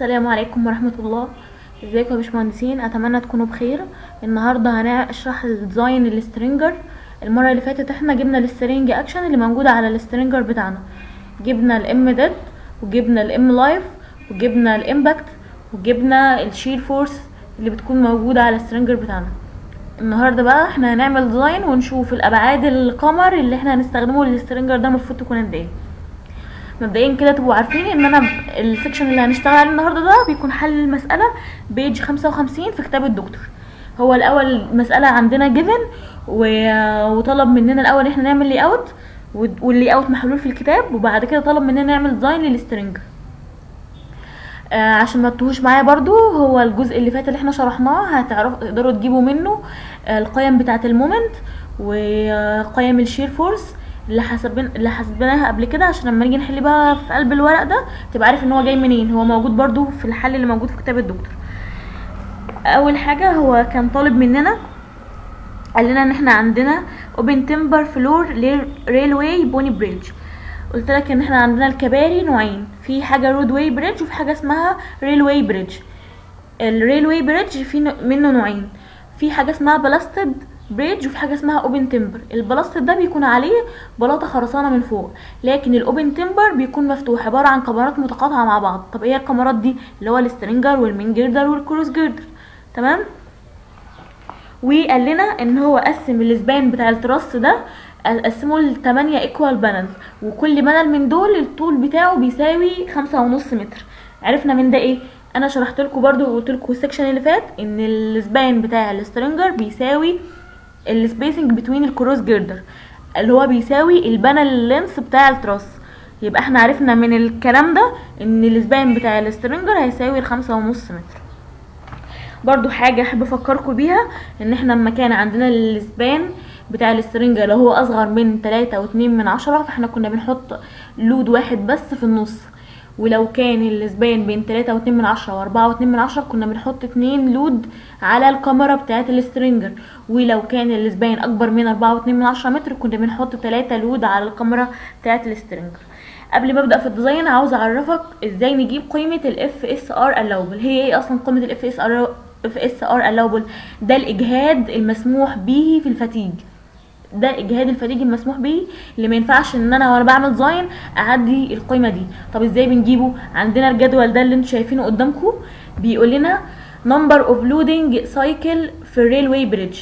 السلام عليكم ورحمة الله ازيكم يا باشمهندسين اتمنى تكونوا بخير النهارده هنشرح الديزاين السترينجر المره اللي فاتت احنا جبنا السترينج اكشن اللي موجوده على السترينجر بتاعنا جبنا الام ديد وجبنا الام لايف وجبنا الامباكت وجبنا الشير فورس اللي بتكون موجوده على السترينجر بتاعنا النهارده بقى احنا هنعمل ديزاين ونشوف الابعاد القمر اللي احنا هنستخدمه للسترينجر ده المفروض تكون قد ايه مبدئيا كده تبقوا عارفين ان انا السكشن اللي هنشتغل عليه النهارده ده بيكون حل المساله بيج 55 في كتاب الدكتور هو الاول مساله عندنا جيفن وطلب مننا الاول احنا نعمل لي اوت واللي اوت محلول في الكتاب وبعد كده طلب مننا نعمل ديزاين للسترنج آه عشان ما تتوهوش معايا برضو هو الجزء اللي فات اللي احنا شرحناه هتعرفوا تقدروا تجيبوا منه آه القيم بتاعه المومنت وقيم الشير فورس اللي حسبنا اللي حسبناها قبل كده عشان لما نيجي نحل بقى في قلب الورق ده تبقى عارف ان هو جاي منين هو موجود برضو في الحل اللي موجود في كتاب الدكتور اول حاجه هو كان طالب مننا قال لنا ان احنا عندنا اوبن تمبر فلور ريلوي بوني بريدج قلت لك ان احنا عندنا الكباري نوعين في حاجه رود واي بريدج وفي حاجه اسمها ريلوي بريدج الريلوي بريدج في منه نوعين في حاجه اسمها بلاستد بريدج وفي حاجه اسمها اوبن تمبر البلاستيك ده بيكون عليه بلاطه خرسانه من فوق لكن الاوبن تمبر بيكون مفتوح عباره عن كمرات متقاطعه مع بعض طب ايه الكمرات دي اللي هو السترينجر والمين جيردر والكروس جيردر تمام وقال لنا ان هو قسم الاسبان بتاع التراس ده قسمه ل 8 ايكوال بانل وكل بانل من دول الطول بتاعه بيساوي خمسة ونص متر عرفنا من ده ايه انا شرحت لكم برضو وقلت لكم السكشن اللي فات ان الاسبان بتاع السترينجر بيساوي السبيسنج بتوين الكروس جيردر اللي هو بيساوي البانل لينس بتاع التراس يبقى احنا عرفنا من الكلام ده ان الاسبان بتاع السترينجر هيساوي الخمسة ونص متر برضو حاجة احب افكركم بيها ان احنا لما كان عندنا الاسبان بتاع السترينجر اللي هو اصغر من تلاتة واتنين من عشرة فاحنا كنا بنحط لود واحد بس في النص ولو كان الاسبان بين تلاتة واتنين من عشرة واربعة واتنين من عشرة كنا بنحط اتنين لود على الكاميرا بتاعت السترينجر ولو كان الاسبان اكبر من اربعة واتنين من عشرة متر كنا بنحط تلاتة لود على الكاميرا بتاعت السترينجر قبل ما ابدا في الديزاين عاوز اعرفك ازاي نجيب قيمه الاف اس ار الاوبل هي ايه اصلا قيمه الاف اس ار اف اس ار الاوبل ده الاجهاد المسموح به في الفتيج ده اجهاد الفتيج المسموح به اللي ما ينفعش ان انا وانا بعمل ديزاين اعدي القيمه دي طب ازاي بنجيبه عندنا الجدول ده اللي انتوا شايفينه قدامكم بيقول لنا نمبر اوف لودنج سايكل في الريلوي بريدج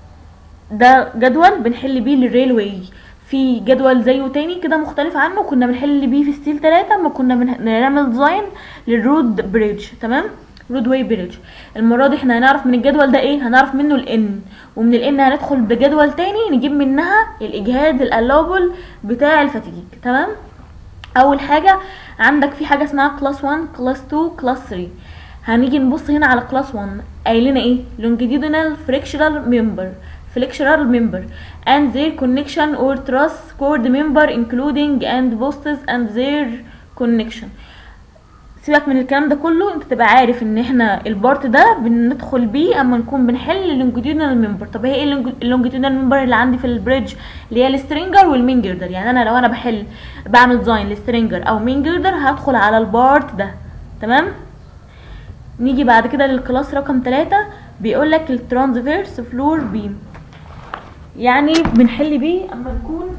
ده جدول بنحل بيه للريلوي في جدول زيه تاني كده مختلف عنه كنا بنحل بيه في ستيل 3 اما كنا بنعمل ديزاين للرود بريدج تمام رود واي بريدج المره دي احنا هنعرف من الجدول ده ايه هنعرف منه الان ومن الان هندخل بجدول تاني نجيب منها الاجهاد الالوبل بتاع الفتيج تمام اول حاجه عندك في حاجه اسمها كلاس 1 كلاس 2 كلاس 3 هنيجي نبص هنا على كلاس 1 قايل لنا ايه longitudinal fractional member flexural member and their connection or truss cord member including and posts and their connection سيبك من الكلام ده كله انت تبقى عارف ان احنا البارت ده بندخل بيه اما نكون بنحل اللونجيتودينال ممبر طب هي ايه اللونجيتودينال ممبر اللي عندي في البريدج اللي هي السترينجر والمين جيردر يعني انا لو انا بحل بعمل ديزاين لسترينجر او مين جيردر هدخل على البارت ده تمام نيجي بعد كده للكلاس رقم 3 بيقول لك الترانسفيرس فلور بيم يعني بنحل بيه اما نكون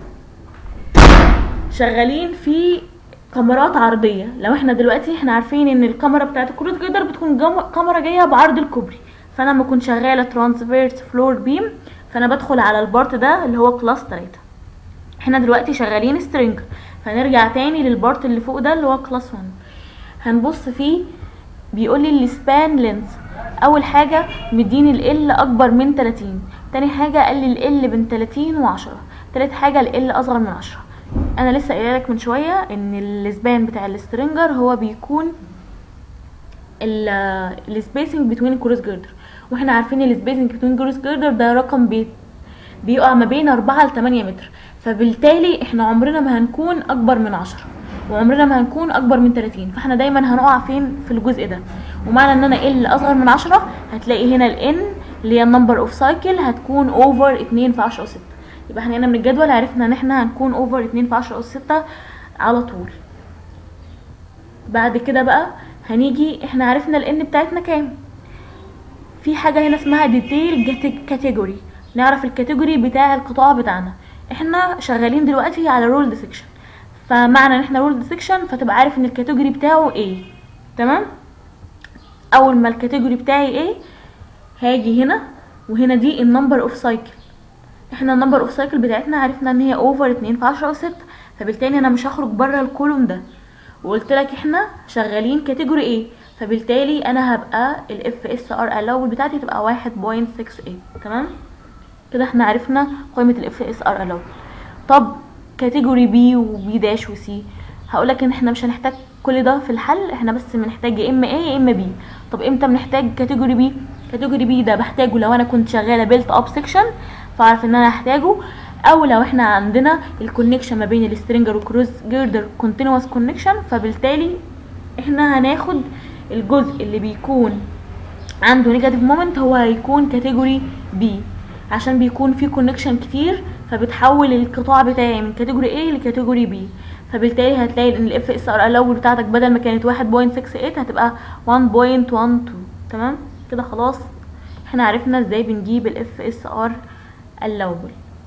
شغالين في كاميرات عرضيه لو احنا دلوقتي احنا عارفين ان الكاميرا بتاعت الكروس جيدر بتكون كاميرا جايه بعرض الكوبري فانا لما اكون شغاله ترانسفيرس فلور بيم فانا بدخل على البارت ده اللي هو كلاس 3 احنا دلوقتي شغالين سترينج فنرجع تاني للبارت اللي فوق ده اللي هو كلاس 1 هنبص فيه بيقول لي السبان لينز اول حاجه مديني ال اكبر من 30 تاني حاجه قال لي ال بين 30 و10 تالت حاجه ال اصغر من 10 انا لسه قايله لك من شويه ان السبان بتاع السترينجر هو بيكون السبيسنج بتوين الكروس جيردر واحنا عارفين السبيسنج بتوين الكروس جيردر ده رقم بي بيقع ما بين 4 ل 8 متر فبالتالي احنا عمرنا ما هنكون اكبر من 10 وعمرنا ما هنكون اكبر من 30 فاحنا دايما هنقع فين في الجزء ده ومعنى ان انا ال اصغر من 10 هتلاقي هنا الان اللي هي النمبر اوف سايكل هتكون اوفر 2 في 10 اس 6 يبقى احنا هنا من الجدول عرفنا ان احنا هنكون اوفر 2 في 10 اس 6 على طول بعد كده بقى هنيجي احنا عرفنا الان بتاعتنا كام في حاجة هنا اسمها ديتيل كاتيجوري نعرف الكاتيجوري بتاع القطاع بتاعنا احنا شغالين دلوقتي على رولد سيكشن فمعنى ان احنا رولد سيكشن فتبقى عارف ان الكاتيجوري بتاعه ايه تمام اول ما الكاتيجوري بتاعي ايه هاجي هنا وهنا دي النمبر اوف سايكل احنا النمبر اوف سايكل بتاعتنا عرفنا ان هي اوفر اتنين في عشرة وستة فبالتالي انا مش هخرج بره الكولوم ده وقلت لك احنا شغالين كاتيجوري ايه فبالتالي انا هبقى الاف اس ار الاول بتاعتي تبقى واحد بوينت سكس ايه تمام كده احنا عرفنا قائمة الاف اس ار الاول طب كاتيجوري بي وبي داش وسي هقولك ان احنا مش هنحتاج كل ده في الحل احنا بس بنحتاج يا اما ايه يا اما بي طب امتى بنحتاج كاتيجوري بي كاتيجوري بي ده بحتاجه لو انا كنت شغاله بيلت اب سيكشن فاعرف ان انا هحتاجه او لو احنا عندنا الكونكشن ما بين السترينجر والكروز جيردر كونتينوس كونكشن فبالتالي احنا هناخد الجزء اللي بيكون عنده نيجاتيف مومنت هو هيكون كاتيجوري بي عشان بيكون في كونكشن كتير فبتحول القطاع بتاعي من كاتيجوري A لكاتيجوري B فبالتالي هتلاقي ان الاف اس ار الاول بتاعتك بدل ما كانت 1.68 هتبقى 1.12 تمام كده خلاص احنا عرفنا ازاي بنجيب الاف اس ار الاول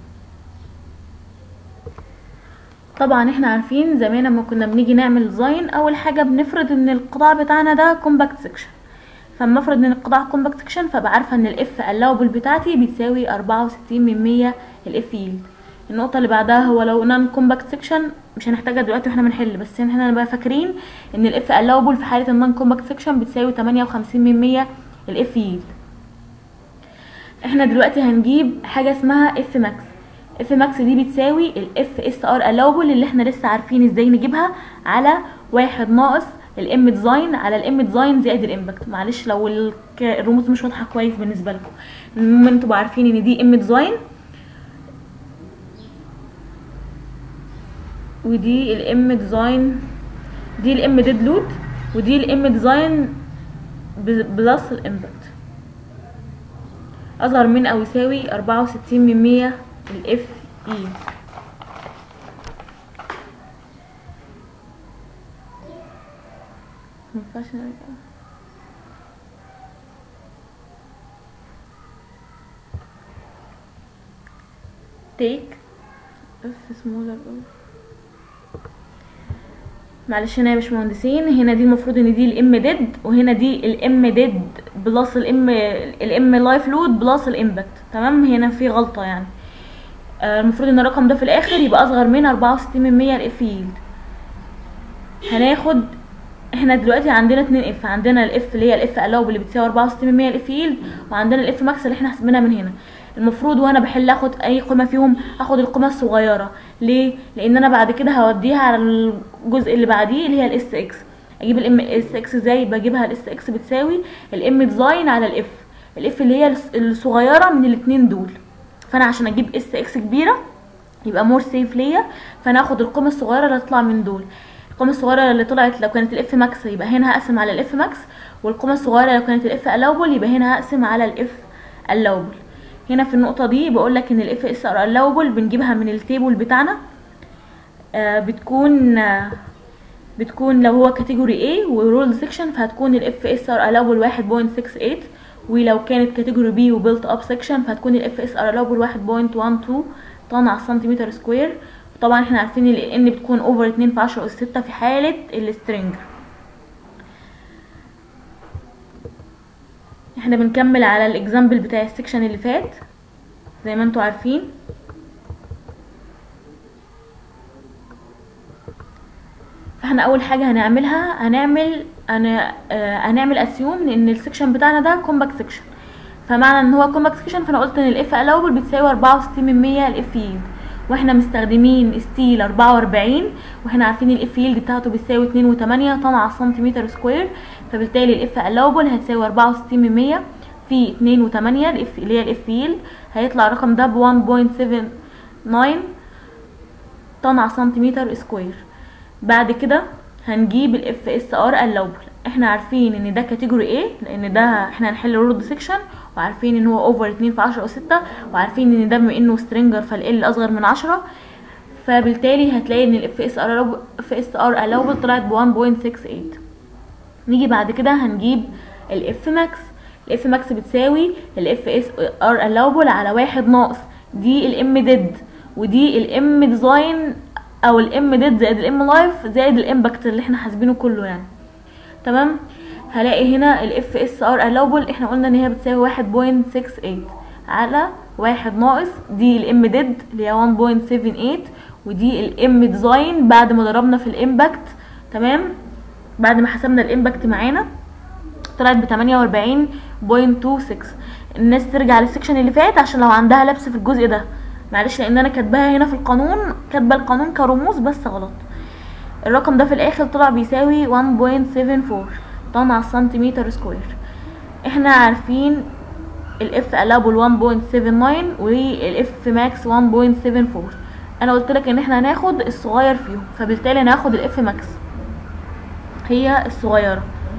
طبعا احنا عارفين زمان لما كنا بنيجي نعمل ديزاين اول حاجه بنفرض ان القطاع بتاعنا ده كومباكت سيكشن فلما افرض ان القطاع كومباكت سيكشن فبقى عارفه ان الاف الاوبل بتاعتي بتساوي 64 من 100 الاف يلد النقطه اللي بعدها هو لو نون كومباكت سيكشن مش هنحتاجها دلوقتي واحنا بنحل بس احنا نبقى فاكرين ان الاف الاوبل في حاله النون كومباكت سيكشن بتساوي 58 من 100 الاف يلد احنا دلوقتي هنجيب حاجه اسمها اف ماكس اف ماكس دي بتساوي الاف اس ار الاوبل اللي احنا لسه عارفين ازاي نجيبها على واحد ناقص الام ديزاين على الام ديزاين زائد الامباكت معلش لو الك- الرموز مش واضحه كويس بالنسبه لكم المهم انتوا تبقوا عارفين ان دي ام ديزاين ودي الام ديزاين دي الام ديد لود ودي الام ديزاين بلس الامباكت اصغر من او يساوي اربعة وستين من مية الاف اي مينفعش نرجع. take اف smaller معلش هنا يا باشمهندسين هنا دي المفروض ان دي الام ديد وهنا دي الام ديد بلس الام الام لايف لود بلس الامباكت تمام هنا في غلطه يعني آه، المفروض ان الرقم ده في الاخر يبقى اصغر من 64 من 100 الاف يلد هناخد احنا دلوقتي عندنا اتنين اف عندنا الاف اللي هي الاف الاوب اللي بتساوي 64 من 100 الاف يلد وعندنا الاف ماكس اللي احنا حاسبينها من هنا المفروض وانا بحل اخد اي قيمه فيهم اخد القيمه الصغيره ليه لان انا بعد كده هوديها على الجزء اللي بعديه اللي هي الاس اكس اجيب الام اس اكس ازاي بجيبها الاس اكس بتساوي الام ديزاين على الاف الاف اللي هي الس- الصغيره من الاتنين دول فانا عشان اجيب اس اكس كبيره يبقى مور سيف ليا فانا اخد القيمه الصغيره اللي هتطلع من دول القيمه الصغيره اللي طلعت لو كانت الاف ماكس يبقى هنا هقسم على الاف ماكس والقيمه الصغيره لو كانت الاف الاوبل يبقى هنا هقسم على الاف الاوبل هنا في النقطه دي بقول لك ان الاف اس ار الاوبل بنجيبها من التيبل بتاعنا آه بتكون آه بتكون لو هو كاتيجوري A ورول سيكشن فهتكون الاف اس ار الاوبل 1.68 ولو كانت كاتيجوري بي وبيلت اب سيكشن فهتكون الاف اس ار الاوبل 1.12 طن على السنتيمتر سكوير طبعا احنا عارفين ال ان بتكون اوفر 2 في 10 اس 6 في حاله السترنج احنا بنكمل على الاكزامبل بتاع السكشن اللي فات زي ما انتوا عارفين فاحنا اول حاجه هنعملها هنعمل أنا آه هنعمل اسيوم ان السكشن بتاعنا ده كومباكت سكشن فمعنى ان هو كومباكت سكشن فانا قلت ان الاف الاوبل بتساوي 64 من 100 الاف يلد واحنا مستخدمين ستيل 44 واحنا عارفين الاف يلد بتاعته بتساوي 2.8 طن على السنتيمتر سكوير فبالتالي الاف الاوبل هتساوي 64 من 100 في 2.8 الاف اللي هي الاف يلد هيطلع الرقم ده ب 1.79 طن على سنتيمتر سكوير بعد كده هنجيب الاف اس ار اللوبل احنا عارفين ان ده كاتيجوري ايه لان ده احنا هنحل رود سيكشن وعارفين ان هو اوفر 2 في 10 و6 وعارفين ان ده بما انه سترينجر فال اصغر من 10 فبالتالي هتلاقي ان الاف اس ار اف اس ار اللوبل طلعت ب 1.68 نيجي بعد كده هنجيب الاف ماكس الاف ماكس بتساوي الاف اس ار allowable على واحد ناقص دي الام ديد ودي الام ديزاين او الام ديد زائد الام لايف زائد الامباكت اللي احنا حاسبينه كله يعني تمام هلاقي هنا الاف اس ار allowable احنا قلنا ان هي بتساوي واحد بوينت سكس ايت على واحد ناقص دي الام ديد اللي هي 1.78 ودي الام ديزاين بعد ما ضربنا في الامباكت تمام بعد ما حسبنا الامباكت معانا طلعت ب 48.26 الناس ترجع للسكشن اللي فات عشان لو عندها لبس في الجزء ده معلش لان انا كاتباها هنا في القانون كاتبه القانون كرموز بس غلط الرقم ده في الاخر طلع بيساوي 1.74 طن على السنتيمتر سكوير احنا عارفين الاف allowable 1.79 والاف ماكس 1.74 انا قلت لك ان احنا هناخد الصغير فيهم فبالتالي هناخد الاف ماكس هي الصغيره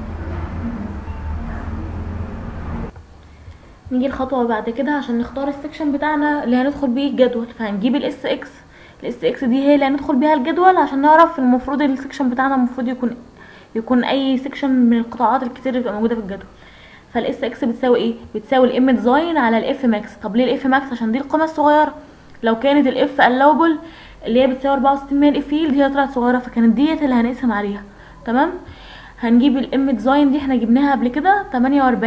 نيجي الخطوه بعد كده عشان نختار السكشن بتاعنا اللي هندخل بيه الجدول فهنجيب الاس اكس الاس اكس دي هي اللي هندخل بيها الجدول عشان نعرف المفروض السكشن بتاعنا المفروض يكون يكون اي سكشن من القطاعات الكتير اللي بتبقى موجوده في الجدول فالاس اكس بتساوي ايه بتساوي الام ديزاين على الاف ماكس طب ليه الاف ماكس عشان دي القيمه الصغيره لو كانت الاف allowable اللي هي بتساوي 64 من الاف فيلد هي طلعت صغيره فكانت ديت اللي هنقسم عليها تمام هنجيب الام ديزاين دي احنا جبناها قبل كده 48.26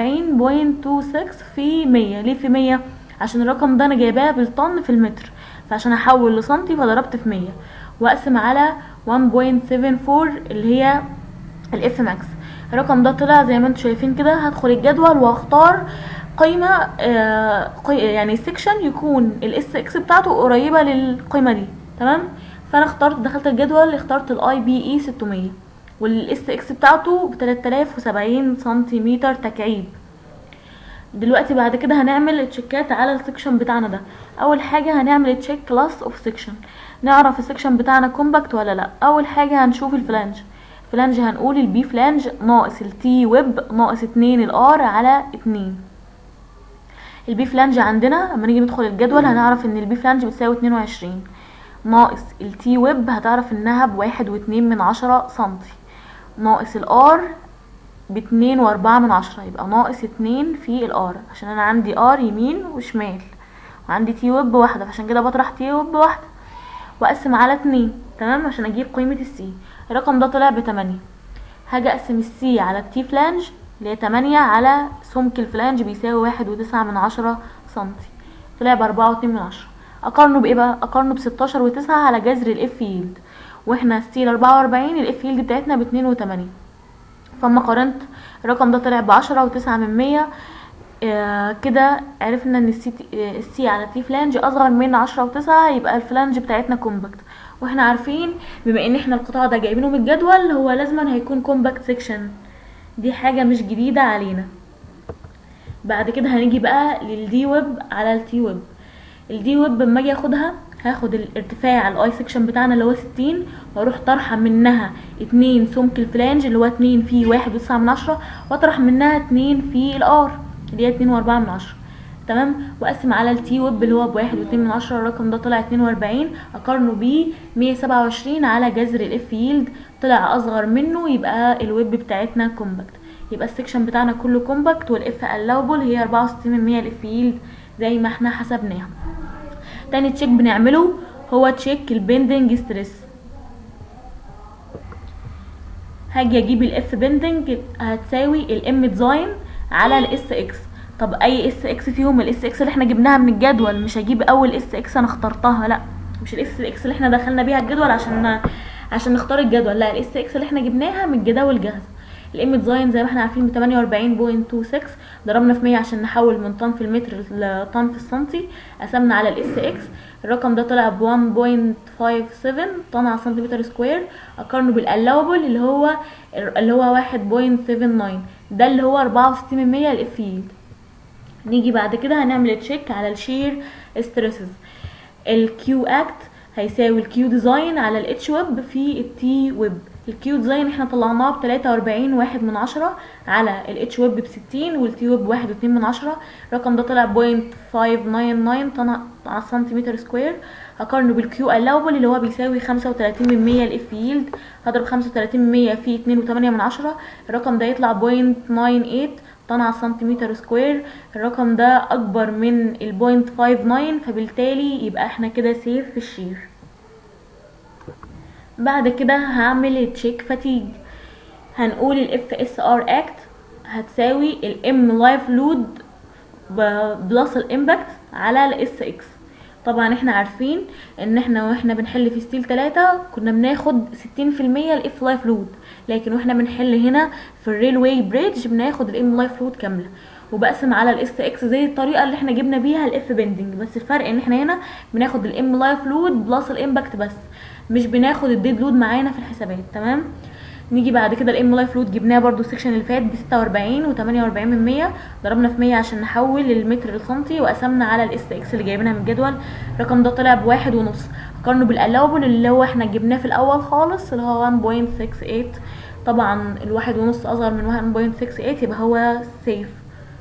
في 100 ليه في 100 عشان الرقم ده انا جايباه بالطن في المتر فعشان احول لسنتي فضربت في 100 واقسم على 1.74 اللي هي الاف ماكس الرقم ده طلع زي ما انتم شايفين كده هدخل الجدول واختار قيمة آه قي... يعني سيكشن يكون الاس اكس بتاعته قريبة للقيمة دي تمام فانا اخترت دخلت الجدول اخترت الاي بي اي 600 والاس اكس بتاعته ب 3070 سنتيمتر تكعيب دلوقتي بعد كده هنعمل تشيكات على السكشن بتاعنا ده اول حاجه هنعمل تشيك كلاس اوف سكشن نعرف السكشن بتاعنا كومباكت ولا لا اول حاجه هنشوف الفلانج فلانج هنقول البي فلانج ناقص التي ويب ناقص اتنين الار على اتنين البي فلانج عندنا لما نيجي ندخل الجدول هنعرف ان البي فلانج بتساوي اتنين وعشرين ناقص التي ويب هتعرف انها بواحد واتنين من عشرة سنتي ناقص الار باتنين واربعة من عشرة يبقى ناقص اتنين في الار عشان انا عندي ار يمين وشمال وعندي تي ويب واحدة فعشان كده بطرح تي ويب واحدة واقسم على اتنين تمام عشان اجيب قيمة السي الرقم ده طلع بتمانية هاجي اقسم السي على التي فلانج اللي هي تمانية على سمك الفلانج بيساوي واحد وتسعة من عشرة سنتي طلع باربعة واتنين من عشرة اقارنه بايه بقى اقارنه بستاشر وتسعة على جذر الاف يلد واحنا السي اربعة واربعين الاف يلد بتاعتنا باتنين وتمانية فاما قارنت الرقم ده طلع بعشرة وتسعة من مية آه كده عرفنا ان السي آه السي على تي فلانج اصغر من عشرة وتسعة يبقى الفلانج بتاعتنا كومباكت واحنا عارفين بما ان احنا القطاع ده جايبينه من الجدول هو لازما هيكون كومباكت سيكشن دي حاجة مش جديدة علينا بعد كده هنيجي بقى للدي ويب على التي ويب الدي ويب لما اجي اخدها هاخد الارتفاع الاي سكشن بتاعنا اللي هو ستين واروح طرحه منها اتنين سمك الفلانج اللي هو اتنين في واحد وتسعة من عشرة واطرح منها اتنين في الار اللي هي اتنين واربعة من عشرة تمام واقسم على التي ويب اللي هو بواحد واتنين من عشرة الرقم ده طلع اتنين واربعين اقارنه بيه مية سبعة وعشرين على جذر الاف يلد طلع اصغر منه يبقى الويب بتاعتنا كومباكت يبقى السكشن بتاعنا كله كومباكت والاف allowable هي اربعة وستين من مية الاف يلد زي ما احنا حسبناها تاني تشيك بنعمله هو تشيك البندنج ستريس هاجي اجيب الاف بندنج هتساوي الام ديزاين على الاس اكس طب اي اس اكس فيهم الاس اكس اللي احنا جبناها من الجدول مش هجيب اول اس اكس انا اخترتها لا مش الاس اكس اللي احنا دخلنا بيها الجدول عشان عشان نختار الجدول لا الاس اكس اللي احنا جبناها من الجداول جاهزه الام ديزاين زي ما احنا عارفين ب 48.26 ضربنا في 100 عشان نحول من طن في المتر لطن في السنتي قسمنا على الاس اكس الرقم ده طلع ب 1.57 طن على سنتيمتر سكوير اقارنه بالالاوبل اللي هو اللي هو 1.79 ده اللي هو 64 من 100 الاف يلد نيجي بعد كده هنعمل تشيك على الشير ستريسز الكيو اكت هيساوي الكيو ديزاين على الاتش ويب في التي ويب الكيو ديزاين احنا طلعناه ب 43 واحد من عشرة على الاتش ويب ب 60 والتي ويب بواحد واتنين من عشرة الرقم ده طلع بوينت 599 طن على السنتيمتر سكوير هقارنه بالكيو allowable اللي هو بيساوي خمسة وتلاتين من مية الاف ييلد هضرب خمسة وتلاتين من مية في اتنين وتمانية من عشرة الرقم ده يطلع بوينت ناين ايت طن على السنتيمتر سكوير الرقم ده اكبر من البوينت فايف ناين فبالتالي يبقى احنا كده سيف في الشير بعد كده هعمل تشيك فاتيج هنقول الاف اس ار اكت هتساوي الام لايف لود بلس الامباكت على الاس اكس طبعا احنا عارفين ان احنا واحنا بنحل في ستيل 3 كنا بناخد 60% الاف لايف لود لكن واحنا بنحل هنا في الريلوي بريدج بناخد الام لايف لود كامله وبقسم على الاس اكس زي الطريقه اللي احنا جبنا بيها الاف بندنج بس الفرق ان احنا هنا بناخد الام لايف لود بلس الامباكت بس مش بناخد الديد لود معانا في الحسابات تمام نيجي بعد كده الام لايف لود جبناه برده السكشن اللي فات ب 46 و48 من 100 ضربنا في 100 عشان نحول المتر لسنتي وقسمنا على الاس اكس اللي جايبينها من الجدول الرقم ده طلع بواحد ونص قارنه بالالاوبل اللي هو احنا جبناه في الاول خالص اللي هو 1.68 طبعا الواحد ونص اصغر من 1.68 يبقى هو سيف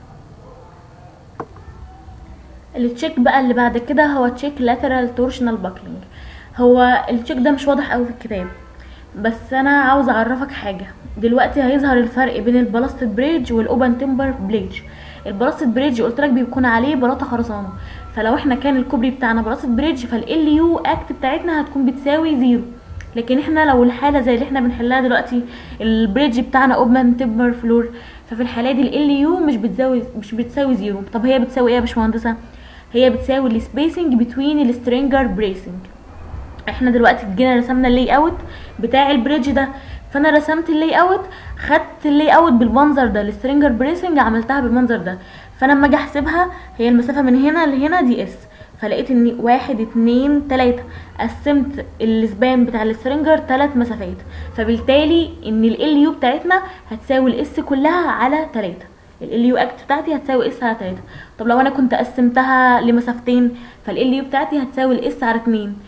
التشيك بقى اللي بعد كده هو تشيك لاترال تورشنال باكلينج هو التشيك ده مش واضح قوي في الكتاب بس انا عاوز اعرفك حاجه دلوقتي هيظهر الفرق بين البلاستيك بريدج والاوبن تمبر بريدج البلاستيك بريدج قلت لك بيكون عليه بلاطه خرسانه فلو احنا كان الكوبري بتاعنا بلاستيك بريدج فال يو اكت بتاعتنا هتكون بتساوي زيرو لكن احنا لو الحاله زي اللي احنا بنحلها دلوقتي البريدج بتاعنا اوبن تمبر فلور ففي الحاله دي ال يو مش بتساوي مش بتساوي زيرو طب هي بتساوي ايه يا باشمهندسه هي بتساوي السبيسنج بتوين السترينجر بريسنج احنا دلوقتي جينا رسمنا اللي اوت بتاع البريدج ده فانا رسمت اللي اوت خدت اللي اوت بالمنظر ده السترينجر بريسنج عملتها بالمنظر ده فانا لما اجي احسبها هي المسافه من هنا لهنا دي اس فلقيت ان واحد اتنين تلاتة قسمت السبان بتاع السترينجر تلات مسافات فبالتالي ان ال يو بتاعتنا هتساوي الاس كلها على تلاتة ال يو اكت بتاعتي هتساوي اس على تلاتة طب لو انا كنت قسمتها لمسافتين فال يو بتاعتي هتساوي الاس على اتنين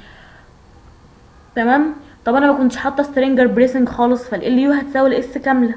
تمام طب انا ما كنتش حاطه سترينجر بريسنج خالص فال يو هتساوي الاس كامله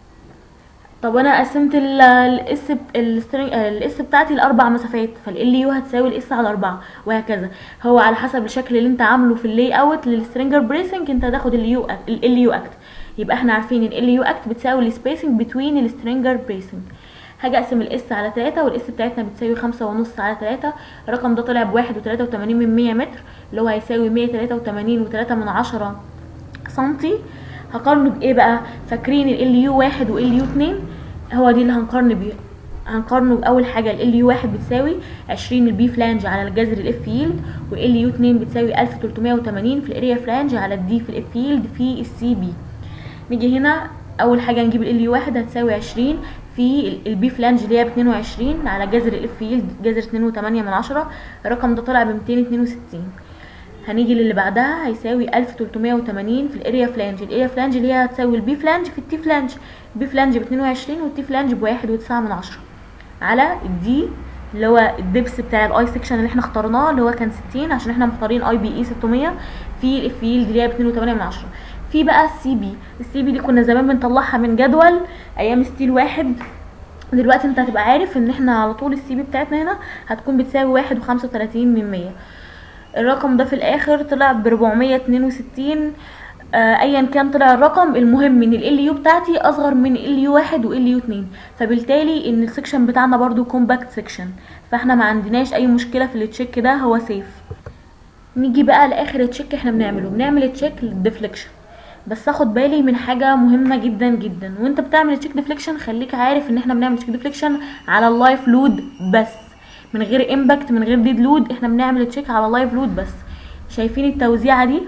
طب انا قسمت الاس الاس بتاعتي لاربع مسافات فال يو هتساوي الاس على اربعة وهكذا هو على حسب الشكل اللي انت عامله في اللاي اوت للسترينجر بريسنج انت هتاخد اليو ال يو اكت يبقى احنا عارفين ان ال يو اكت بتساوي السبيسنج بتوين السترينجر بريسنج هاجي اقسم الاس على 3 والاس بتاعتنا بتساوي خمسة ونص على 3 الرقم ده طلع بواحد وتلاتة وتمانين من مية متر اللي هو هيساوي مية تلاتة وتمانين وتلاتة من عشرة سنتي هقارنه بايه بقى فاكرين ال يو واحد وال يو اتنين هو دي اللي هنقارن بيه هنقارنه باول حاجه ال يو واحد بتساوي عشرين البي فلانج على الجذر الاف ييلد وال يو اتنين بتساوي الف تلتمية وتمانين في الاريا فلانج على الدي في الاف ييلد في السي بي نيجي هنا اول حاجه نجيب ال يو واحد هتساوي عشرين في البي فلانج اللي هي ب 22 على جذر الاف ييلد جذر 2.8 من عشرة الرقم ده طلع ب 262 هنيجي للي بعدها هيساوي 1380 في الاريا فلانج الاريا فلانج اللي هي هتساوي البي فلانج في التي فلانج البي فلانج ب 22 والتي فلانج ب 1.9 من عشرة على الدي اللي هو الدبس بتاع الاي سكشن اللي احنا اخترناه اللي هو كان 60 عشان احنا مختارين اي بي اي 600 في الاف ييلد اللي هي ب 2.8 من عشرة في بقى السي بي السي بي دي كنا زمان بنطلعها من جدول ايام ستيل واحد دلوقتي انت هتبقى عارف ان احنا على طول السي بي بتاعتنا هنا هتكون بتساوي واحد وخمسة وتلاتين من مية الرقم ده في الاخر طلع بربعمية اتنين وستين ايا كان طلع الرقم المهم ان ال يو بتاعتي اصغر من ال يو واحد وال يو اتنين فبالتالي ان السكشن بتاعنا برضو كومباكت سكشن فاحنا ما عندناش اي مشكله في التشيك ده هو سيف نيجي بقى لاخر تشيك احنا بنعمله بنعمل تشيك للديفليكشن بس اخد بالي من حاجه مهمه جدا جدا وانت بتعمل تشيك ديفليكشن خليك عارف ان احنا بنعمل تشيك ديفليكشن على اللايف لود بس من غير امباكت من غير ديد لود احنا بنعمل تشيك على اللايف لود بس شايفين التوزيعه دي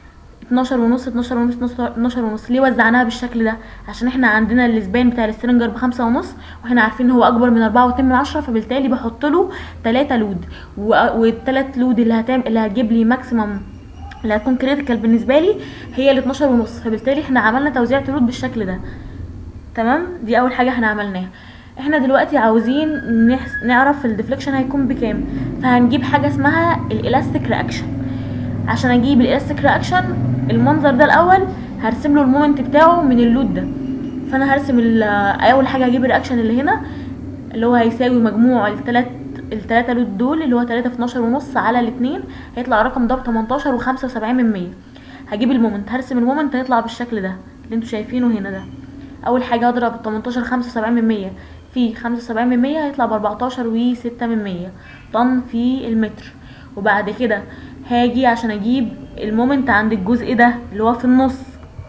12 ونص 12 ونص 12 ونص ليه وزعناها بالشكل ده عشان احنا عندنا السبان بتاع السترنجر بخمسة ونص واحنا عارفين هو اكبر من أربعة واتنين من عشرة فبالتالي بحط له تلاتة لود والتلات لود اللي هتعمل اللي هتجيب لي ماكسيمم اللي هتكون كريتيكال بالنسبه لي هي ال 12 ونص فبالتالي احنا عملنا توزيع لود بالشكل ده تمام دي اول حاجه احنا عملناها احنا دلوقتي عاوزين نحس... نعرف الديفليكشن هيكون بكام فهنجيب حاجه اسمها الالاستيك رياكشن عشان اجيب الالاستيك رياكشن المنظر ده الاول هرسم له المومنت بتاعه من اللود ده فانا هرسم اول حاجه هجيب الرياكشن اللي هنا اللي هو هيساوي مجموع الثلاث التلاتة لود دول اللي هو تلاتة في اتناشر ونص على الاتنين هيطلع الرقم ده بتمنتاشر وخمسة وسبعين من مية هجيب المومنت هرسم المومنت هيطلع بالشكل ده اللي انتوا شايفينه هنا ده اول حاجة هضرب التمنتاشر خمسة وسبعين من مية في خمسة وسبعين من مية هيطلع باربعتاشر وستة من مية طن في المتر وبعد كده هاجي عشان اجيب المومنت عند الجزء ده اللي هو في النص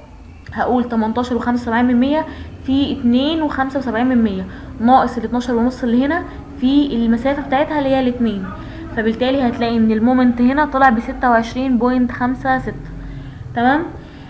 هقول تمنتاشر وخمسة وسبعين من مية في اتنين وخمسة وسبعين من مية ناقص الاتناشر ونص اللي هنا في المسافة بتاعتها اللي هي الاتنين فبالتالي هتلاقي ان المومنت هنا طلع بستة وعشرين بوينت خمسة ستة تمام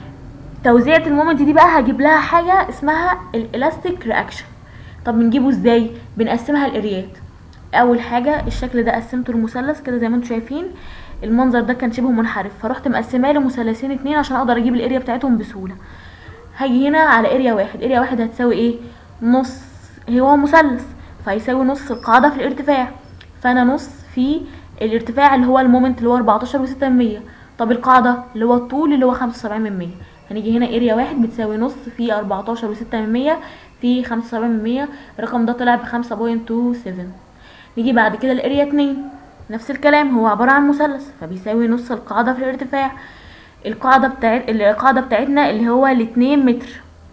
توزيعة المومنت دي بقى هجيب لها حاجة اسمها الالاستيك رياكشن طب بنجيبه ازاي بنقسمها الاريات اول حاجة الشكل ده قسمته لمثلث كده زي ما انتم شايفين المنظر ده كان شبه منحرف فرحت مقسماه لمثلثين اتنين عشان اقدر اجيب الاريا بتاعتهم بسهولة هاجي هنا على اريا واحد اريا واحد هتساوي ايه نص هو مثلث فهيساوي نص القاعدة في الارتفاع فانا نص في الارتفاع اللي هو المومنت اللي هو 14 وستة من مية طب القاعدة اللي هو الطول اللي هو خمسة وسبعين من مية هنيجي هنا اريا واحد بتساوي نص في 14 وستة من مية في خمسة وسبعين من مية الرقم ده طلع بخمسة بوينت تو سفن نيجي بعد كده الاريا اتنين نفس الكلام هو عبارة عن مثلث فبيساوي نص القاعدة في الارتفاع القاعدة بتاعت القاعدة بتاعتنا اللي هو الاتنين متر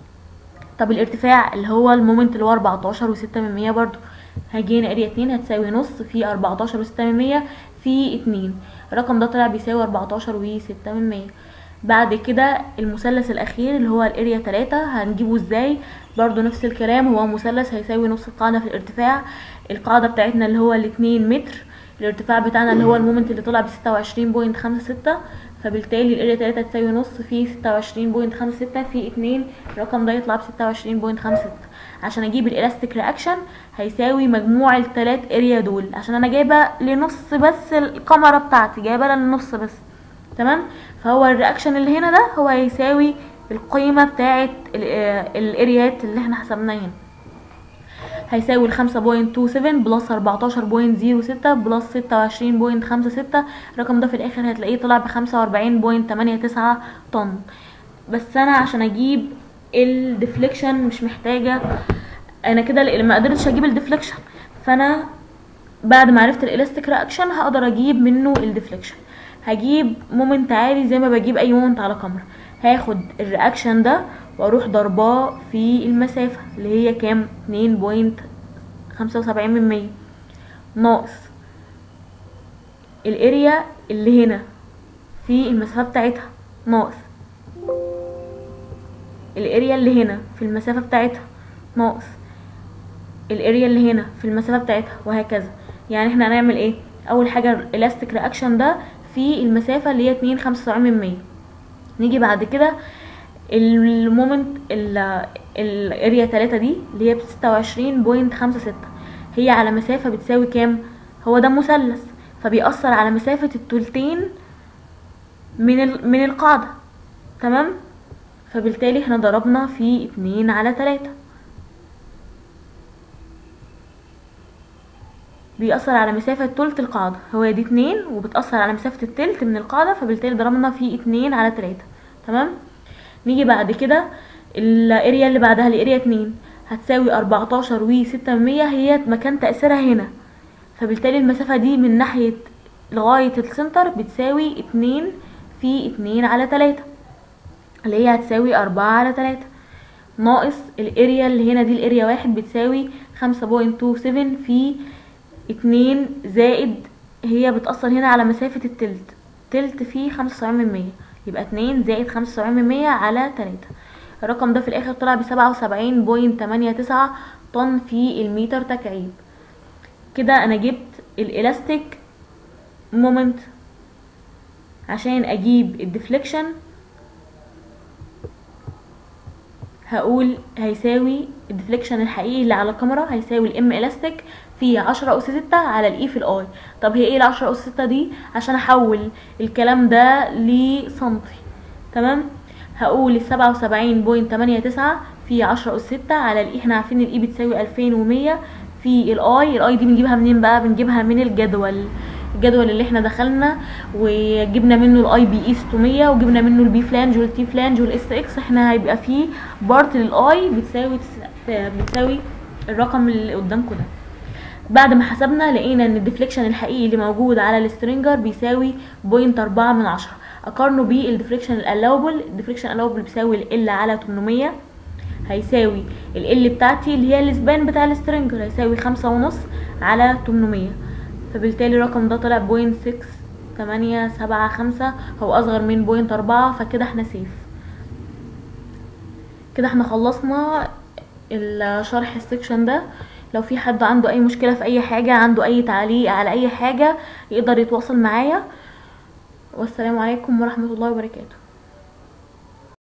طب الارتفاع اللي هو المومنت اللي هو 14 وستة من مية برضو هاجي هنا اريا اتنين هتساوي نص في 14 وستة من مية في اتنين الرقم ده طلع بيساوي 14 وستة من مية بعد كده المثلث الاخير اللي هو الاريا تلاتة هنجيبه ازاي برضو نفس الكلام هو مثلث هيساوي نص القاعدة في الارتفاع القاعدة بتاعتنا اللي هو الاتنين متر الارتفاع بتاعنا اللي هو المومنت اللي طلع بستة وعشرين بوينت خمسة ستة فبالتالي الاريا تلاتة تساوي نص في ستة وعشرين بوينت خمسة ستة في اتنين الرقم ده يطلع بستة وعشرين بوينت خمسة ستة عشان اجيب الالاستيك رياكشن هيساوي مجموع التلات اريا دول عشان انا جايبه لنص بس الكاميرا بتاعتي جايبه لها للنص بس تمام فهو الرياكشن اللي هنا ده هو هيساوي القيمه بتاعه الاريات اللي احنا حسبناها هنا هيساوي الخمسة بوينت تو سفن بلس اربعتاشر بوينت زيرو ستة بلس ستة وعشرين بوينت خمسة ستة الرقم ده في الاخر هتلاقيه طلع بخمسة واربعين بوينت تمانية تسعة طن بس انا عشان اجيب الديفليكشن مش محتاجة انا كده ما قدرتش اجيب الديفليكشن فانا بعد ما عرفت الالاستيك رياكشن هقدر اجيب منه الديفليكشن هجيب مومنت عادي زي ما بجيب اي مومنت على كاميرا هاخد الرياكشن ده واروح ضرباه في المسافة اللي هي كام اتنين بوينت خمسة وسبعين من مية ناقص الاريا اللي هنا في المسافة بتاعتها ناقص الاريا اللي هنا في المسافة بتاعتها ناقص الاريا اللي هنا في المسافة بتاعتها وهكذا يعني احنا هنعمل ايه اول حاجة الاستيك رياكشن ده في المسافة اللي هي اتنين خمسة وسبعين من مية نيجي بعد كده المومنت الاريا تلاتة دي اللي هي بستة وعشرين بوينت خمسة ستة هي على مسافة بتساوي كام هو ده مثلث فبيأثر على مسافة التلتين من ال... من القاعدة تمام فبالتالي احنا ضربنا في اتنين على تلاتة بيأثر على مسافة تلت القاعدة هو دي اتنين وبتأثر على مسافة التلت من القاعدة فبالتالي ضربنا في اتنين على تلاتة تمام نيجي بعد كده الاريا اللي بعدها الاريا اتنين هتساوي اربعتاشر وستة من مية هي مكان تأثيرها هنا فبالتالي المسافة دي من ناحية لغاية السنتر بتساوي اتنين في اتنين على تلاتة اللي هي هتساوي اربعة على تلاتة ناقص الاريا اللي هنا دي الاريا واحد بتساوي خمسة بوينت تو سفن في اتنين زائد هي بتأثر هنا على مسافة التلت تلت في خمسة وسبعين من مية يبقى اتنين زائد خمسة وسبعين من مية على تلاتة الرقم ده في الاخر طلع بسبعة وسبعين بوينت تمانية تسعة طن في المتر تكعيب كده انا جبت الالاستيك مومنت عشان اجيب الديفليكشن هقول هيساوي الديفليكشن الحقيقي اللي على الكاميرا هيساوي الام الاستيك في عشرة أس ستة على الإي في الآي طب هي ايه العشرة أس ستة دي عشان أحول الكلام ده لسنتي تمام هقول السبعة وسبعين بوينت تمانية تسعة في عشرة أس ستة على الإي احنا عارفين الإي بتساوي ألفين ومية في الآي الآي دي بنجيبها منين بقى بنجيبها من الجدول الجدول اللي احنا دخلنا وجبنا منه الاي بي اي 600 وجبنا منه البي فلانج والتي فلانج والاس اكس احنا هيبقى فيه بارت للاي بتساوي بتساوي الرقم اللي قدامكم ده بعد ما حسبنا لقينا ان الديفليكشن الحقيقي اللي موجود على السترينجر بيساوي بوينت أربعة من عشرة اقارنه بالديفليكشن الالاوبل الديفليكشن الالاوبل بيساوي ال على 800 هيساوي ال بتاعتي اللي هي الاسبان بتاع السترينجر هيساوي خمسة ونص على 800 فبالتالي الرقم ده طلع بوينت 6 تمانية سبعة خمسة هو اصغر من بوينت أربعة فكده احنا سيف كده احنا خلصنا الشرح السكشن ده لو في حد عنده اي مشكلة في اي حاجة عنده اي تعليق على اي حاجة يقدر يتواصل معايا والسلام عليكم ورحمة الله وبركاته